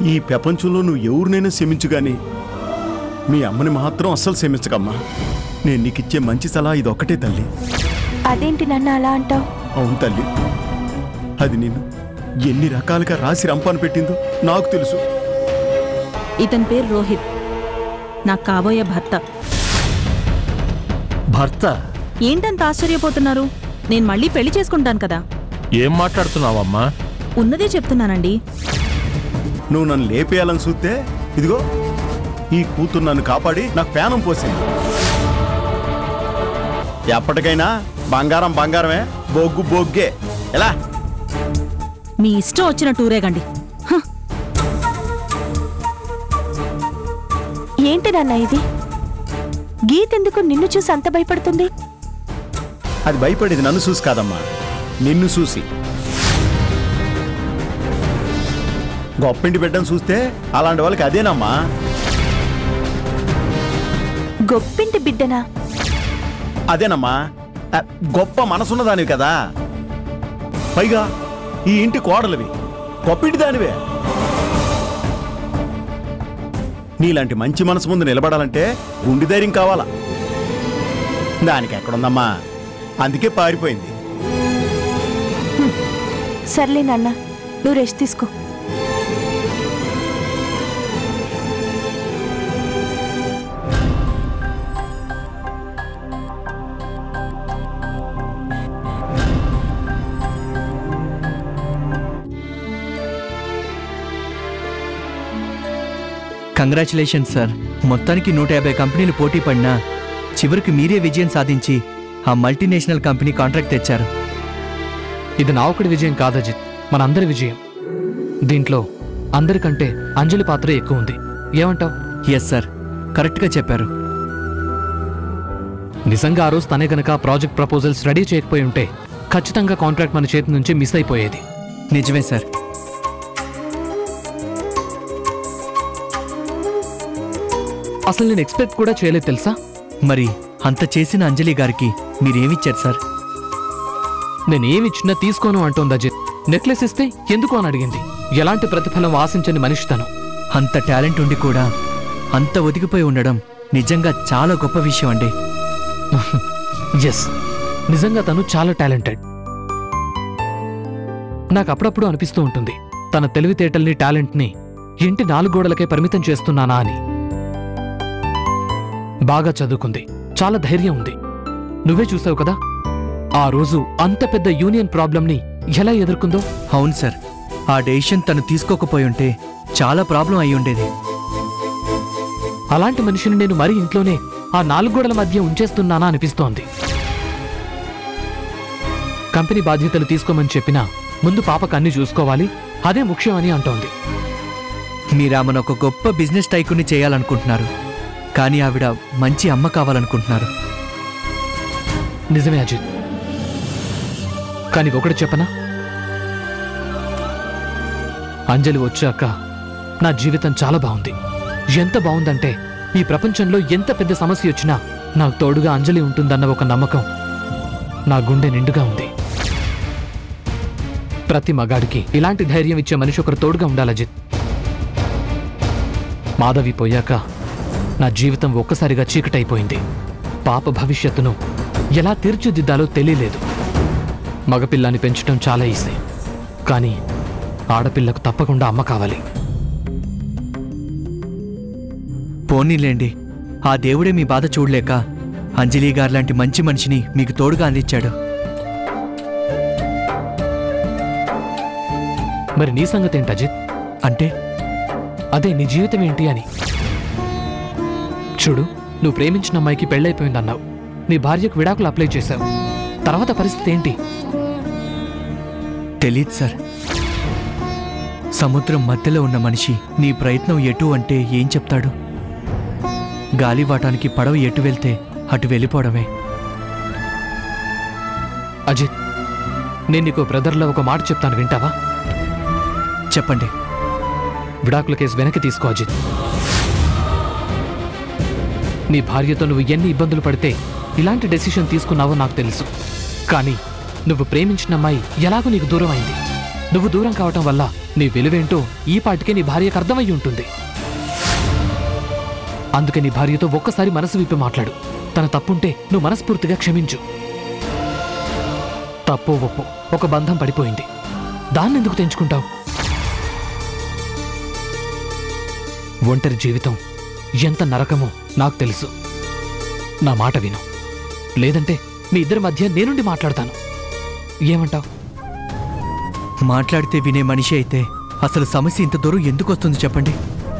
ఈ ప్రపంచంలో నువ్వు ఎవరినైనా క్షమించు గాని మీ అమ్మని మాత్రం అస్సలు క్షమించకమ్మా నేను నీకిచ్చే మంచి సలహా ఇది ఒక్కటే తల్లి అదేంటి నన్ను అలా అంటావు అవును తల్లి అది నేను ఎన్ని రకాలుగా రాసి రంపాను పెట్టిందో నాకు తెలుసు ఇతని పేరు రోహిత్ నాకు కాబోయే భర్త భర్త ఏంటంత ఆశ్చర్యపోతున్నారు నేను మళ్ళీ పెళ్లి చేసుకుంటాను కదా ఏం మాట్లాడుతున్నావమ్మా ఉన్నదే చెప్తున్నానండి నువ్వు నన్ను లేపేయాలని చూస్తే ఇదిగో ఈ కూతురు నన్ను కాపాడి నాకు పేనం పోసింది ఎప్పటికైనా బంగారం బంగారమే బొగ్గు బొగ్గే ఎలా మీ ఇష్టం వచ్చిన టూరేగండి హ, ఏంటి నాన్న ఇది గీత్ ఎందుకు నిన్ను చూసి అంత భయపడుతుంది అది భయపడేది నన్ను చూసి కాదమ్మా నిన్ను చూసి గొప్పింటి బిడ్డను చూస్తే అలాంటి వాళ్ళకి అదేనమ్మా గొప్పింటి బిడ్డనా అదేనమ్మా ఆ, గొప్ప మనసున్నదానివి కదా పైగా ఈ ఇంటి కోడలివి గొప్పింటి దానివే నీలాంటి మంచి మనసు ముందు నిలబడాలంటే గుండె ధైర్యం కావాలా దానికి ఎక్కడుందమ్మా అందుకే పారిపోయింది సర్లే నాన్న నువ్వు రెస్ట్ తీసుకో కంగ్రాచులేషన్ సార్ మొత్తానికి నూట యాభై కంపెనీలు పోటీ పడినా చివరికి మీరే విజయం సాధించి ఆ మల్టీనేషనల్ కంపెనీ కాంట్రాక్ట్ తెచ్చారు ఇది నా ఒక్కడి విజయం కాదు అజిత్ మనందరి విజయం దీంట్లో అందరికంటే అంజలి పాత్ర ఎక్కువ ఉంది ఏమంటావ్ ఎస్ సార్ కరెక్ట్గా చెప్పారు నిజంగా ఆ రోజు తనే గనక ప్రాజెక్ట్ ప్రపోజల్స్ రెడీ చేయకపోయి ఉంటే ఖచ్చితంగా కాంట్రాక్ట్ మన చేతి నుంచి మిస్ అయిపోయేది నిజమే సార్ అసలు నేను ఎక్స్పెక్ట్ కూడా చేయలేదు తెలుసా మరి అంత చేసిన అంజలి గారికి మీరేమిచ్చారు సార్ నేనేమిచ్చినా తీసుకోను అంటోంది అజిత్ నెక్లెస్ ఇస్తే ఎందుకు అని అడిగింది ఎలాంటి ప్రతిఫలం ఆశించని మనిషి తను అంత టాలెంట్ ఉండి కూడా అంత ఒదిగిపోయి ఉండడం నిజంగా చాలా గొప్ప విషయం అండి ఎస్ నిజంగా తను చాలా టాలెంటెడ్ నాకు అప్పుడప్పుడు అనిపిస్తూ ఉంటుంది తన తెలివితేటల్ని టాలెంట్ని ఇంటి నాలుగు గోడలకే పరిమితం చేస్తున్నానా అని బాగా చదువుకుంది చాలా ధైర్యం ఉంది నువ్వే చూసావు కదా ఆ రోజు అంత పెద్ద యూనియన్ ప్రాబ్లంని ఎలా ఎదుర్కొందో అవును సార్ ఆ డెసిషన్ తను తీసుకోకపోయి ఉంటే చాలా ప్రాబ్లం అయి ఉండేది అలాంటి మనిషిని నేను మరీ ఇంట్లోనే ఆ నాలుగు గోడల మధ్య ఉంచేస్తున్నానా అనిపిస్తోంది కంపెనీ బాధ్యతలు తీసుకోమని చెప్పినా ముందు పాపకు అన్ని చూసుకోవాలి అదే ముఖ్యం అని అంటోంది మీరు ఆమెను ఒక గొప్ప బిజినెస్ టైకుని చేయాలనుకుంటున్నారు కానీ ఆవిడ మంచి అమ్మ కావాలనుకుంటున్నారు నిజమే అజిత్ కానీ ఒకటి చెప్పనా అంజలి వచ్చాక నా జీవితం చాలా బాగుంది ఎంత బాగుందంటే ఈ ప్రపంచంలో ఎంత పెద్ద సమస్య వచ్చినా నాకు తోడుగా అంజలి ఉంటుందన్న ఒక నమ్మకం నా గుండె నిండుగా ఉంది ప్రతి మగాడికి ఇలాంటి ధైర్యం ఇచ్చే మనిషి ఒకరు తోడుగా ఉండాలి అజిత్ మాధవి పోయాక నా జీవితం ఒక్కసారిగా చీకటైపోయింది పాప భవిష్యత్తును ఎలా తీర్చిదిద్దాలో తెలియలేదు మగపిల్లాన్ని పెంచడం చాలా ఈజీ కానీ ఆడపిల్లకు తప్పకుండా అమ్మ కావాలి పోనీలేండి ఆ దేవుడే మీ బాధ చూడలేక అంజలి గారు లాంటి మంచి మనిషిని మీకు తోడుగా అందించాడు మరి నీ సంగతి ఏంటి అజిత్ అంటే అదే నీ జీవితం ఏంటి అని చూడు నువ్వు ప్రేమించిన అమ్మాయికి పెళ్ళైపోయిందన్నావు నీ భార్యకు విడాకులు అప్లై చేశావు తర్వాత పరిస్థితి ఏంటి తెలీదు సార్ సముద్రం మధ్యలో ఉన్న మనిషి నీ ప్రయత్నం ఎటు అంటే ఏం చెప్తాడు గాలివాటానికి పడవ ఎటు వెళ్తే అటు వెళ్ళిపోవడమే అజిత్ నేను నీకు బ్రదర్లో ఒక మాట చెప్తాను వింటావా చెప్పండి విడాకుల కేసు వెనక్కి తీసుకో అజిత్ నీ భార్యతో నువ్వు ఎన్ని ఇబ్బందులు పడితే ఇలాంటి డెసిషన్ తీసుకున్నావో నాకు తెలుసు కానీ నువ్వు ప్రేమించిన అమ్మాయి ఎలాగో నీకు దూరం అయింది నువ్వు దూరం కావటం వల్ల నీ విలువేంటో ఈ పాటికే నీ భార్యకు అర్థమయ్యి ఉంటుంది అందుకే నీ భార్యతో ఒక్కసారి మనసు విప్పి మాట్లాడు తన తప్పుంటే నువ్వు మనస్ఫూర్తిగా క్షమించు తప్పో ఒప్పో ఒక బంధం పడిపోయింది దాన్ని ఎందుకు తెంచుకుంటావు ఒంటరి జీవితం ఎంత నరకమో నాకు తెలుసు నా మాట విను లేదంటే మీ ఇద్దరి మధ్య నేనుండి మాట్లాడతాను ఏమంటావు మాట్లాడితే వినే మనిషి అయితే అసలు సమస్య ఇంత దూరం ఎందుకు వస్తుంది చెప్పండి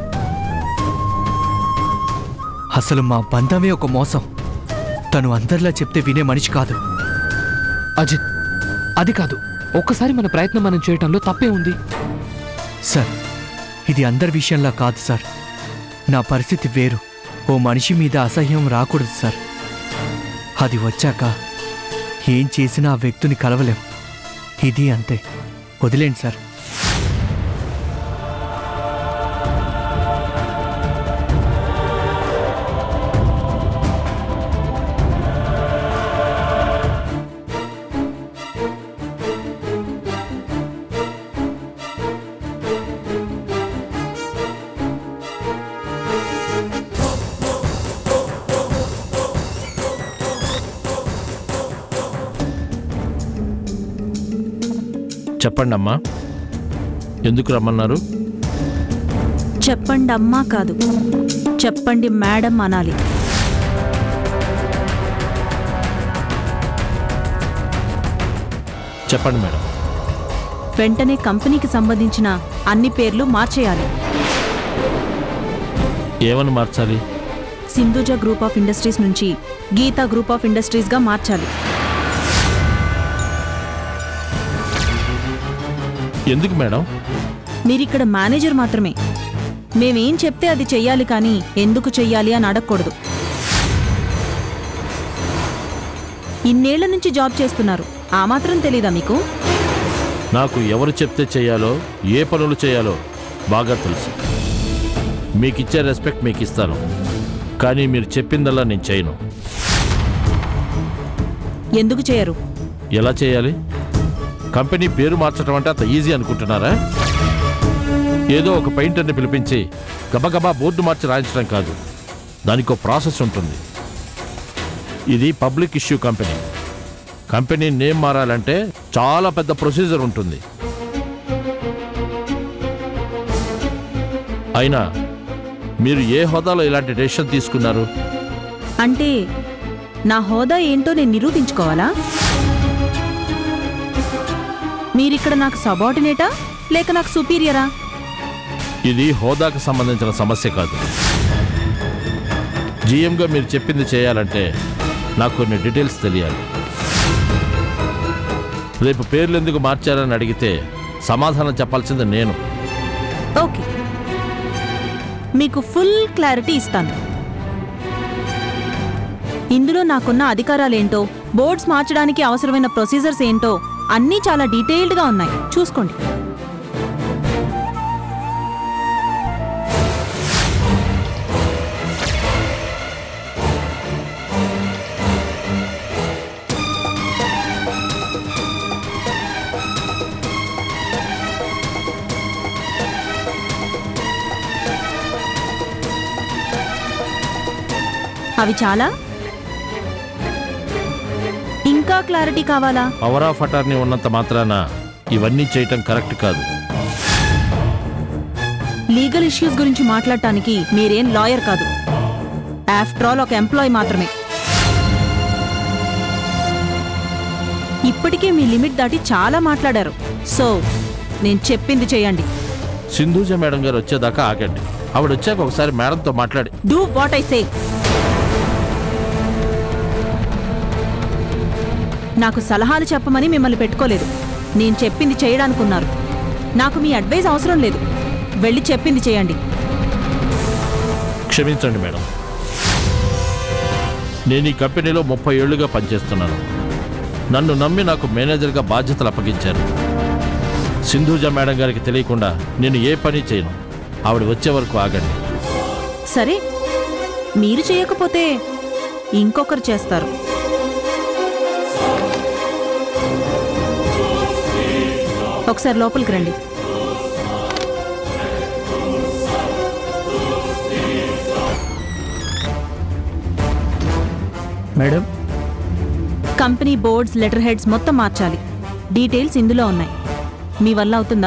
అసలు మా బంధమే ఒక మోసం తను అందరిలా చెప్తే వినే మనిషి కాదు అజిత్ అది కాదు ఒక్కసారి మన ప్రయత్నం మనం చేయటంలో తప్పే ఉంది సార్ ఇది అందరి విషయంలా కాదు సార్ నా పరిస్థితి వేరు ఓ మనిషి మీద అసహ్యం రాకూడదు సార్ అది వచ్చాక ఏం చేసినా ఆ వ్యక్తిని కలవలేం ఇది అంతే వదిలేండి సార్ చెప్పండి అమ్మా ఎందుకు రమ్మన్నారు చెప్పండి అమ్మా కాదు చెప్పండి మేడం అనాలి చెప్పండి మేడం వెంటనే కంపెనీకి సంబంధించిన అన్ని పేర్లు మార్చేయాలి ఏమని మార్చాలి సింధుజ గ్రూప్ ఆఫ్ ఇండస్ట్రీస్ నుంచి గీతా గ్రూప్ ఆఫ్ ఇండస్ట్రీస్గా మార్చాలి ఎందుకు మేడం మీరిక్కడ మేనేజర్ మాత్రమే మేమేం చెప్తే అది చెయ్యాలి కానీ ఎందుకు చెయ్యాలి అని అడగకూడదు ఇన్నేళ్ల నుంచి జాబ్ చేస్తున్నారు ఆ మాత్రం తెలీదా మీకు నాకు ఎవరు చెప్తే చేయాలో ఏ పనులు చేయాలో బాగా తెలుసు మీకు ఇచ్చే రెస్పెక్ట్ మీకు ఇస్తాను కానీ మీరు చెప్పిందల్లా నేను చేయను ఎందుకు చేయరు ఎలా చేయాలి కంపెనీ పేరు మార్చడం అంటే అంత ఈజీ అనుకుంటున్నారా ఏదో ఒక పెయింటర్ని పిలిపించి గబగబా బోర్డు మార్చి రాయించడం కాదు దానికి ఒక ప్రాసెస్ ఉంటుంది ఇది public issue company company name మారాలంటే చాలా పెద్ద ప్రొసీజర్ ఉంటుంది అయినా మీరు ఏ హోదాలో ఇలాంటి డెసిషన్ తీసుకున్నారు అంటే నా హోదా ఏంటో నేను నిరూపించుకోవాలా మీరిక్కడ నాకు సబార్డినేటా లేక నాకు సుపీరియరా ఇది హోదాకు సంబంధించిన సమస్య కాదు జీఎంగా మీరు చెప్పింది చేయాలంటే నాకు కొన్ని డీటెయిల్స్ తెలియాలి రేపు పేర్లు ఎందుకు మార్చారని అడిగితే సమాధానం చెప్పాల్సింది నేను ఓకే మీకు ఫుల్ క్లారిటీ ఇస్తాను ఇందులో నాకున్న అధికారాలేంటో బోర్డ్స్ మార్చడానికి అవసరమైన ప్రొసీజర్స్ ఏంటో అన్నీ చాలా డీటెయిల్డ్గా ఉన్నాయి చూసుకోండి అవి చాలా ఇంకా క్లారిటీ కావాలా పవర్ ఆఫ్ అటార్నీ ఉన్నంత మాత్రాన ఇవన్నీ చేయటం కరెక్ట్ కాదు లీగల్ ఇష్యూస్ గురించి మాట్లాడటానికి మీరేం లాయర్ కాదు ఆఫ్టర్ ఆల్ ఒక ఎంప్లాయ్ మాత్రమే ఇప్పటికే మీ లిమిట్ దాటి చాలా మాట్లాడారు సో నేను చెప్పింది చేయండి సింధూజ మేడం గారు వచ్చేదాకా ఆగండి ఆవిడ వచ్చాక ఒకసారి మేడంతో మాట్లాడి డూ వాట్ ఐ సే నాకు సలహాలు చెప్పమని మిమ్మల్ని పెట్టుకోలేదు నేను చెప్పింది చేయడానుకున్నారు నాకు మీ అడ్వైస్ అవసరం లేదు వెళ్ళి చెప్పింది చేయండి క్షమించండి మేడం నేను ఈ కంపెనీలో ముప్పై ఏళ్లుగా పనిచేస్తున్నాను నన్ను నమ్మి నాకు మేనేజర్గా బాధ్యతలు అప్పగించారు సింధూజ మేడం గారికి తెలియకుండా నేను ఏ పని చేయను ఆవిడ వచ్చే వరకు ఆగండి సరే మీరు చేయకపోతే ఇంకొకరు చేస్తారు ఒకసారి లోపలికి రండి madam company boards letterheads మొత్తం మార్చాలి డీటెయిల్స్ ఇందులో ఉన్నాయి మీ వల్ల అవుతుందా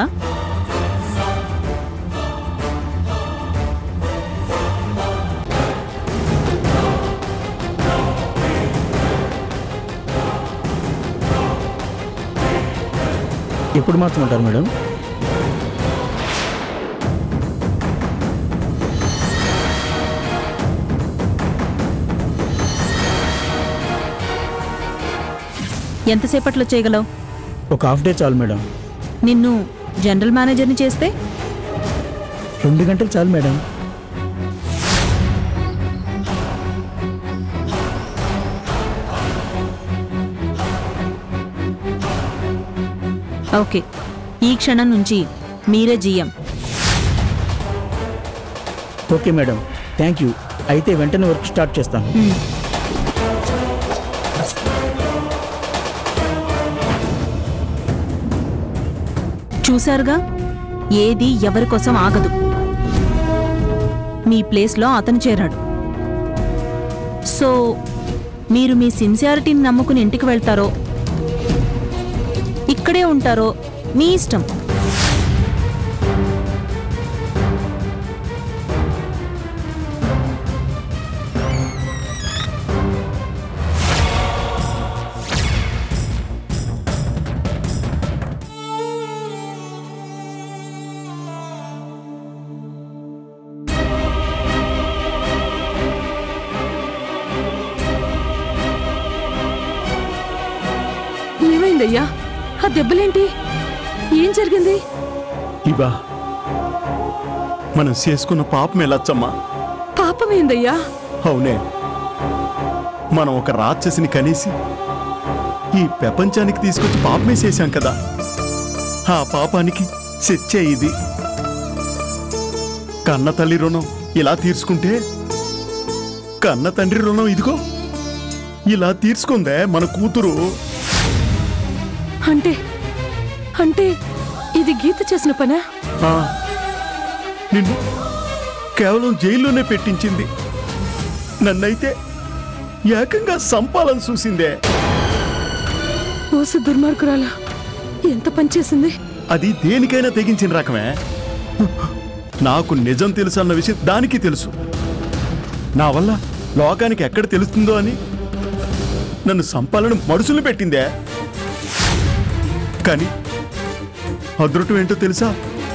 ఎప్పుడు మార్చమంటారు మేడం ఎంతసేపట్లో చేయగలవు ఒక హాఫ్ డే చాలు మేడం నిన్ను జనరల్ మేనేజర్ని చేస్తే రెండు గంటలు చాలు మేడం ఓకే ఈ క్షణం నుంచి మీరే GM okay madam thank you అయితే వెంటనే వర్క్ స్టార్ట్ చేస్తాను చూశారుగా ఏది ఎవరి కోసం ఆగదు మీ ప్లేస్లో అతను చేరాడు సో మీరు మీ సిన్సియారిటీని నమ్ముకుని ఇంటికి వెళ్తారో ఇక్కడే ఉంటారో మీ ఇష్టం ఏమైందయ్యా ఆ దెబ్బలేంటి ఏం జరిగింది ఇవా మనం చేసుకున్న పాపం ఎలాచ్చమ్మా పాపమేందయ్యా అవునే మనం ఒక రాక్షసిని కనేసి ఈ ప్రపంచానికి తీసుకొచ్చి పాపమే చేశాం కదా ఆ పాపానికి శిక్షే ఇది కన్న తల్లి రుణం ఇలా తీర్చుకుంటే కన్న తండ్రి రుణం ఇదిగో ఇలా తీర్చుకుందే మన కూతురు అంటే అంటే ఇది గీత చేసిన పనా ఆ, నిన్ను కేవలం జైల్లోనే పెట్టించింది నన్నైతే ఏకంగా సంపాలని చూసిందే ఓసు దుర్మార్గురాలా ఎంత పనిచేసింది అది దేనికైనా తెగించిన రకమే నాకు నిజం తెలుసు అన్న విషయం దానికి తెలుసు నా వల్ల లోకానికి ఎక్కడ తెలుస్తుందో అని నన్ను సంపాలను మడుసులు పెట్టిందే కానీ అదృష్టం ఏంటో తెలుసా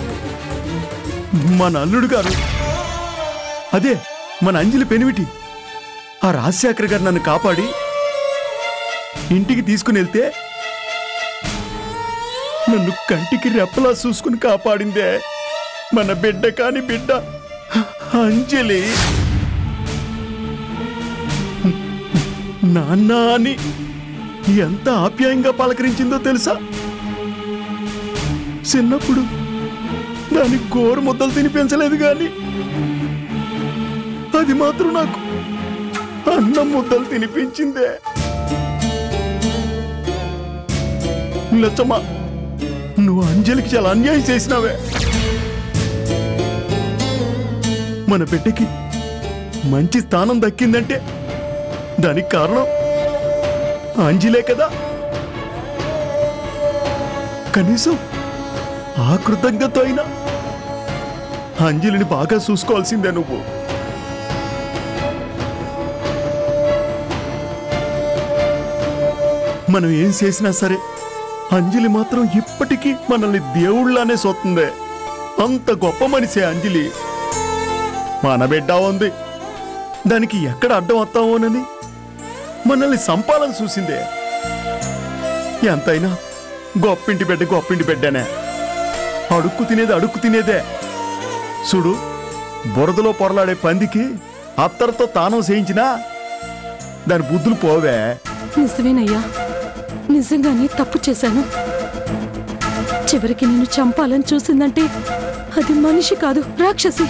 మన అల్లుడు గారు అదే మన అంజలి పెనివిటి ఆ రాజశేఖర్ గారు నన్ను కాపాడి ఇంటికి తీసుకుని వెళ్తే నన్ను కంటికి రెప్పలా చూసుకుని కాపాడిందే మన బిడ్డ కాని బిడ్డ అంజలి నాన్న అని ఎంత ఆప్యాయంగా పలకరించిందో తెలుసా చిన్నప్పుడు దాని గోరు ముద్దలు తినిపించలేదు కానీ అది మాత్రం నాకు అన్నం ముద్దలు తినిపించిందే లచ్చమ్మ నువ్వు అంజలికి చాలా అన్యాయం చేసినావే మన బిడ్డకి మంచి స్థానం దక్కిందంటే దానికి కారణం అంజలే కదా కనీసం ఆ కృతజ్ఞత అయినా అంజలిని బాగా చూసుకోవాల్సిందే నువ్వు మనం ఏం చేసినా సరే అంజలి మాత్రం ఇప్పటికీ మనల్ని దేవుళ్ళానే సొత్తుందే అంత గొప్ప మనిషే అంజలి మన బిడ్డ ఉంది దానికి ఎక్కడ అడ్డం వస్తామోనని మనల్ని సంపాలని చూసిందే ఎంతైనా గొప్పింటి బిడ్డ గొప్పింటి బిడ్డనే అడుక్కు తినేది అడుక్కు తినేదే చూడు బురదలో పొరలాడే పందికి అత్తరితో తానం చేయించినా దాని బుద్ధులు పోవే నిజమేనయ్యా నిజంగానే తప్పు చేశాను చివరికి నిన్ను చంపాలని చూసిందంటే అది మనిషి కాదు రాక్షసి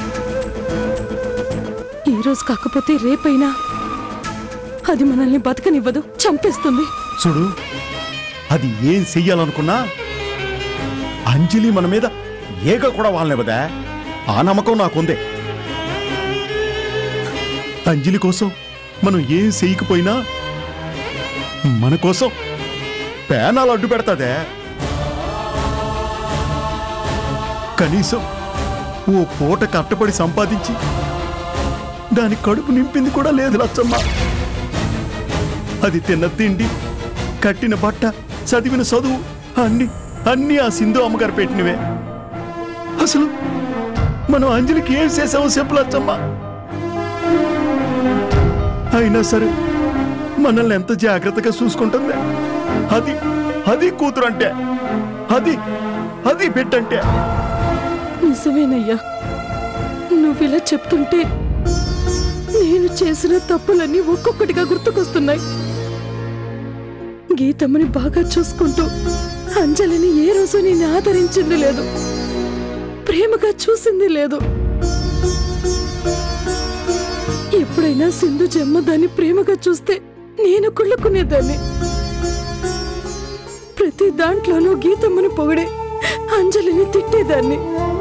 ఈ రోజు కాకపోతే రేపైనా అది మనల్ని బతకనివ్వదు చంపేస్తుంది చూడు అది ఏం చెయ్యాలనుకున్నా అంజలి మన మీద ఏగ కూడా వాళ్ళనివ్వదా ఆ నమ్మకం నాకుంది అంజలి కోసం మనం ఏం చేయకపోయినా మన కోసం పేనాలు అడ్డు పెడతాదే కనీసం ఓ పూట కట్టపడి సంపాదించి దాని కడుపు నింపింది కూడా లేదు లచ్చమ్మ అది తిన్న తిండి కట్టిన బట్ట చదివిన చదువు అన్ని అన్ని ఆ సింధు అమ్మగారు పెట్టినవే అసలు మనం అంజలికి ఏం చేసామో చెప్పు లచ్చమ్మ అయినా సరే మనల్ని ఎంత జాగ్రత్తగా చూసుకుంటుంది అది అది కూతురు అంటే అది అది బిడ్డంటే నిజమేనయ్యా నువ్వు ఇలా చెప్తుంటే నేను చేసిన తప్పులన్నీ ఒక్కొక్కటిగా గుర్తుకొస్తున్నాయి గీతమ్మని బాగా చూసుకుంటూ అంజలిని ఏ రోజు నేను ఆదరించింది లేదు ప్రేమగా చూసింది లేదు ఎప్పుడైనా సింధు జన్మ దాన్ని ప్రేమగా చూస్తే నేను కుళ్ళుకునేదాన్ని ప్రతి దాంట్లోనూ గీతమ్మని పొగిడే అంజలిని తిట్టేదాన్ని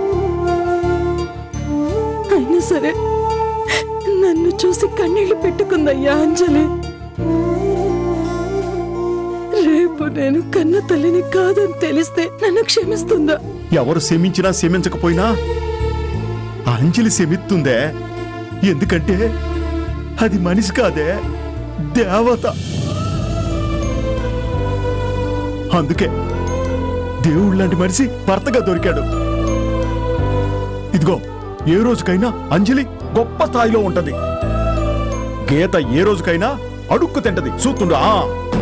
అయినా సరే నన్ను చూసి కన్నీళ్లు పెట్టుకుందయ్యా అంజలి రేపు నేను కన్న తల్లిని కాదని తెలిస్తే నన్ను క్షమిస్తుందా ఎవరు శమించినా శమించకపోయినా ఆ అంజలి శమిత్తుందే ఎందుకంటే అది మనిషి కాదే దేవత అందుకే దేవుడు లాంటి మనిషి భర్తగా దొరికాడు ఇదిగో ఏ రోజుకైనా అంజలి గొప్ప స్థాయిలో ఉంటది గీత ఏ రోజుకైనా అడుక్కు తింటది చూస్తుండు ఆ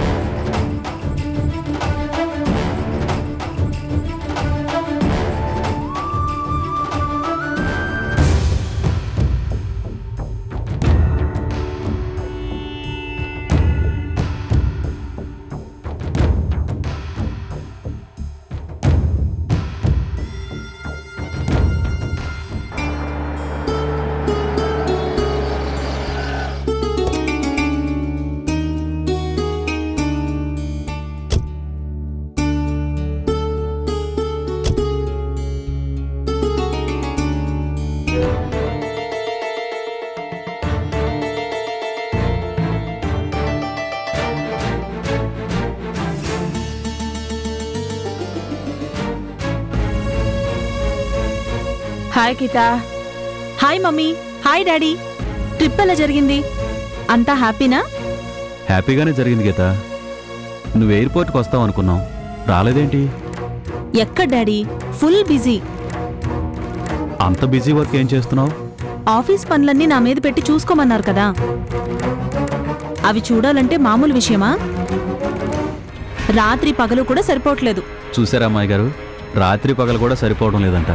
hi Geetha hi mummy hi daddy trip ఎలా జరిగింది అంతా హ్యాపీనా హ్యాపీగానే జరిగింది గీత నువ్వు ఎయిర్పోర్ట్కి వస్తావు అనుకున్నావు రాలేదేంటి ఎక్కడ డాడీ ఫుల్ బిజీ అంత బిజీ వర్క్ ఏం చేస్తున్నావు ఆఫీస్ పనులన్నీ నా మీద పెట్టి చూసుకోమన్నారు కదా అవి చూడాలంటే మామూలు విషయమా రాత్రి పగలు కూడా సరిపోవట్లేదు చూసారా అమ్మాయి గారు రాత్రి పగలు కూడా సరిపోవడం లేదంట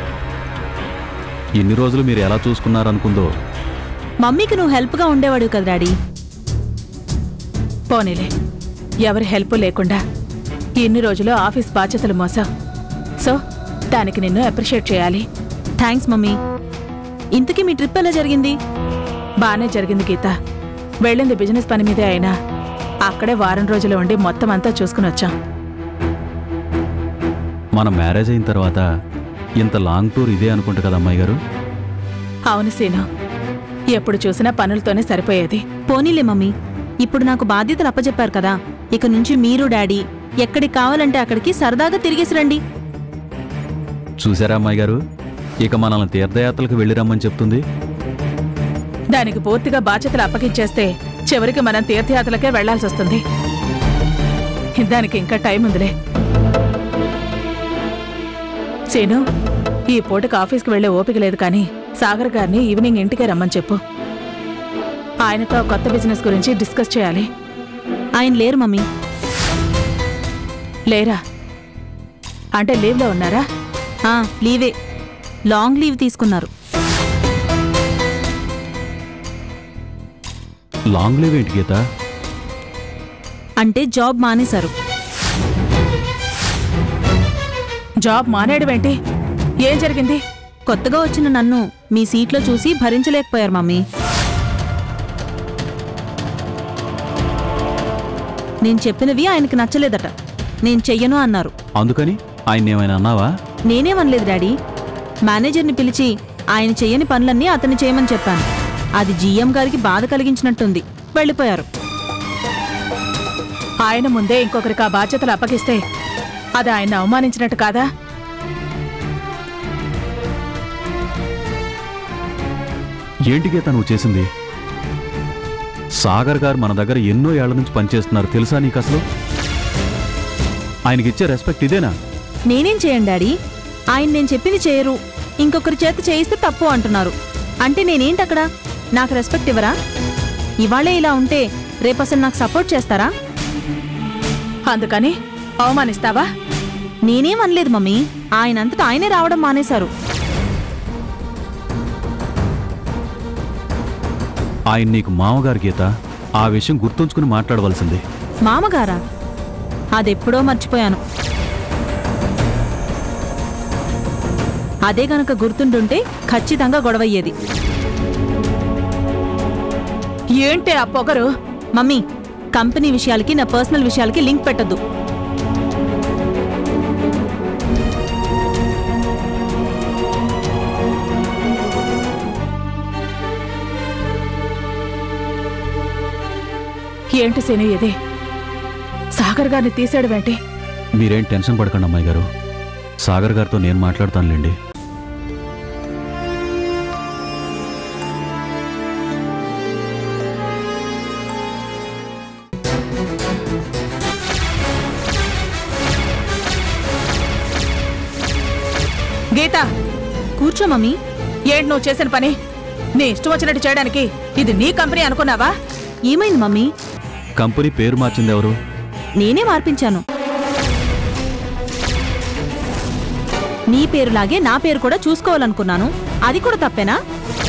ఇన్ని రోజులు మీరు ఎలా చూసుకున్నారనుకుందో మమ్మీకి నువ్వు హెల్ప్గా ఉండేవాడు కదా డాడీ పోనీలే ఎవరి హెల్ప్ లేకుండా ఇన్ని రోజులు ఆఫీస్ బాధ్యతలు మోసావు సో దానికి నిన్ను అప్రిషియేట్ చేయాలి థ్యాంక్స్ మమ్మీ ఇంతకీ మీ ట్రిప్ ఎలా జరిగింది బానే జరిగింది గీత వెళ్ళింది బిజినెస్ పని మీదే అయినా అక్కడే వారం రోజులు ఉండి మొత్తం అంతా చూసుకుని వచ్చాం మన మ్యారేజ్ అయిన తర్వాత ఇంత లాంగ్ టూర్ ఇదే అనుకుంటా కదా అమ్మాయి గారు అవును సీను ఎప్పుడు చూసినా పనులతోనే సరిపోయేది పోనీలే మమ్మీ ఇప్పుడు నాకు బాధ్యతలు అప్పచెప్పారు కదా ఇక నుంచి మీరు డాడీ ఎక్కడికి కావాలంటే అక్కడికి సరదాగా తిరిగేసి రండి చూసారా అమ్మాయి గారు ఇక మనల్ని తీర్థయాత్రలకు వెళ్ళి రమ్మని చెప్తుంది దానికి పూర్తిగా బాధ్యతలు అప్పగించేస్తే చివరికి మనం తీర్థయాత్రలకే వెళ్లాల్సి వస్తుంది దానికి ఇంకా టైం ఉందిలే సీను ఈ పూటకి ఆఫీస్కి వెళ్లే ఓపిక లేదు కానీ సాగర్ గారిని ఈవినింగ్ ఇంటికే రమ్మని చెప్పు ఆయనతో కొత్త బిజినెస్ గురించి డిస్కస్ చేయాలి ఆయన లేరు మమ్మీ లేరా అంటే లీవ్లో ఉన్నారా ఆ, లీవే లాంగ్ లీవ్ తీసుకున్నారు లాంగ్ లీవ్ ఏంటి గీత అంటే జాబ్ మానేశారు జాబ్ మానేయడమేంటి ఏం జరిగింది కొత్తగా వచ్చిన నన్ను మీ సీట్లో చూసి భరించలేకపోయారు మమ్మీ నేను చెప్పినవి ఆయనకి నచ్చలేదట నేను చెయ్యను అన్నారు అందుకని ఆయన ఏమైనా అన్నావా నేనేమనలేదు డాడీ మేనేజర్ని పిలిచి ఆయన చెయ్యని పనులన్నీ అతన్ని చేయమని చెప్పాను అది జీఎం గారికి బాధ కలిగించినట్టుంది వెళ్ళిపోయారు ఆయన ముందే ఇంకొకరికి ఆ బాధ్యతలు అప్పగిస్తే అది ఆయన అవమానించినట్టు కాదా ఏంటి గీత నువ్వు చేసింది సాగర్ గారు మన దగ్గర ఎన్నో ఏళ్ల నుంచి పనిచేస్తున్నారు తెలుసా నీకు అసలు ఆయనకిచ్చే రెస్పెక్ట్ ఇదేనా నేనేం చేయండి డాడీ ఆయన నేను చెప్పింది చేయరు ఇంకొకరి చేత చేయిస్తే తప్పు అంటున్నారు అంటే నేనేంటి అక్కడ నాకు రెస్పెక్ట్ ఇవ్వరా ఇవాళే ఇలా ఉంటే రేపు అసలు నాకు సపోర్ట్ చేస్తారా అందుకని అవమానిస్తావా నేనేం అనలేదు మమ్మీ ఆయనంతటా ఆయనే రావడం మానేశారు ఆయన నీకు మామగారు గీత ఆ విషయం గుర్తుంచుకుని మాట్లాడవలసింది మామగారా అదెప్పుడో మర్చిపోయాను అదే గనక గుర్తుండుంటే ఖచ్చితంగా గొడవయ్యేది ఏంటి ఆ పొగరు మమ్మీ కంపెనీ విషయాలకి నా పర్సనల్ విషయాలకి లింక్ పెట్టద్దు ఏంటి శని ఇది సాగర్ గారిని తీసాడు ఏంటి మీరేం టెన్షన్ పడకండి అమ్మాయి గారు సాగర్ గారితో నేను మాట్లాడతానులేండి గీత కూర్చో మమ్మీ ఏంటి నువ్వు చేసిన పని నీ ఇష్టం వచ్చినట్టు చేయడానికి ఇది నీ కంపెనీ అనుకున్నావా ఏమైంది మమ్మీ కంపెనీ పేరు మార్చింది ఎవరు నేనే మార్పించాను నీ పేరులాగే నా పేరు కూడా చూసుకోవాలనుకున్నాను అది కూడా తప్పేనా